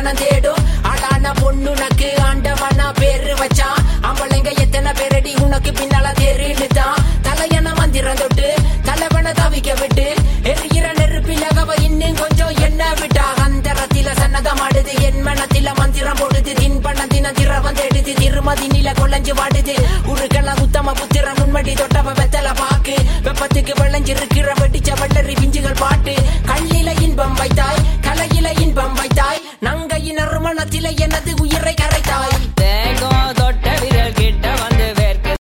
மனம் தேடும் அழான பொண்ணுனக்கு ஆண்டவனா பேரு வச்சான் அவளைங்க எத்தனை பேரடி உனக்கு பின்னால தேறிடுதான் தலையன மந்திரம் தொட்டு தலைவனை தவிக்க விட்டு எரிகிற நெருப்பிலகவ இன்னும் கொஞ்சம் என்ன விட்டா அந்தரத்தில சன்னதமாடுது என் மனத்தில மந்திரம் போடுது தின்பண்ண தின திரவம் தேடுது திருமதி நில கொள்ளஞ்சு வாடுது உருக்கல உத்தம புத்திர முன்மடி தொட்டவ வெத்தல பாக்கு வெப்பத்துக்கு விளைஞ்சிருக்கிற வெடிச்ச வெள்ளரி பிஞ்சுகள் பாட்டு கல்லில இன்பம் வைத்தாய் கலையில இன்பம் வைத்தாய் நங்கையின் அருமணத்தில எனது உயிரை கரைத்தாய்